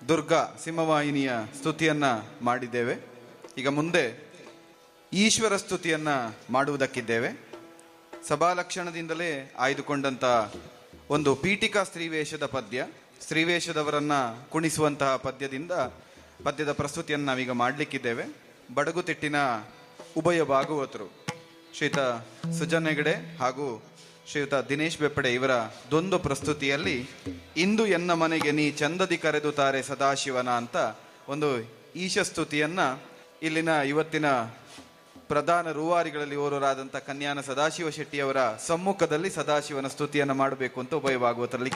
ದುರ್ಗಾ ಸಿಂಹವಾಹಿನಿಯ ಸ್ತುತಿಯನ್ನ ಮಾಡಿದ್ದೇವೆ ಈಗ ಮುಂದೆ ಈಶ್ವರ ಸ್ತುತಿಯನ್ನ ಮಾಡುವುದಕ್ಕಿದ್ದೇವೆ ಸಭಾಲಕ್ಷಣದಿಂದಲೇ ಆಯ್ದುಕೊಂಡಂತ ಒಂದು ಪೀಠಿಕಾ ಸ್ತ್ರೀವೇಷದ ಪದ್ಯ ಸ್ತ್ರೀವೇಷದವರನ್ನ ಕುಣಿಸುವಂತಹ ಪದ್ಯದಿಂದ ಪದ್ಯದ ಪ್ರಸ್ತುತಿಯನ್ನು ನಾವೀಗ ಮಾಡಲಿಕ್ಕಿದ್ದೇವೆ ಬಡಗುತಿಟ್ಟಿನ ಉಭಯ ಭಾಗವತರು ಶ್ರೀಯುತ ಸುಜನ್ ಹೆಗಡೆ ಹಾಗೂ ಶ್ರೀಯುತ ದಿನೇಶ್ ಬೆಪ್ಪಡೆ ಇವರ ದೊಂದು ಪ್ರಸ್ತುತಿಯಲ್ಲಿ ಇಂದು ಎನ್ನ ಮನೆಗೆ ನೀ ಚಂದದಿ ಕರೆದು ತಾರೆ ಸದಾಶಿವನ ಅಂತ ಒಂದು ಈಶ ಸ್ತುತಿಯನ್ನ ಇಲ್ಲಿನ ಇವತ್ತಿನ ಪ್ರಧಾನ ರೂವಾರಿಗಳಲ್ಲಿ ಓರ್ವರಾದಂಥ ಕನ್ಯಾನ ಸದಾಶಿವ ಶೆಟ್ಟಿಯವರ ಸಮ್ಮುಖದಲ್ಲಿ ಸದಾಶಿವನ ಸ್ತುತಿಯನ್ನು ಮಾಡಬೇಕು ಅಂತ ಉಭಯ ಭಾಗವತರಲ್ಲಿ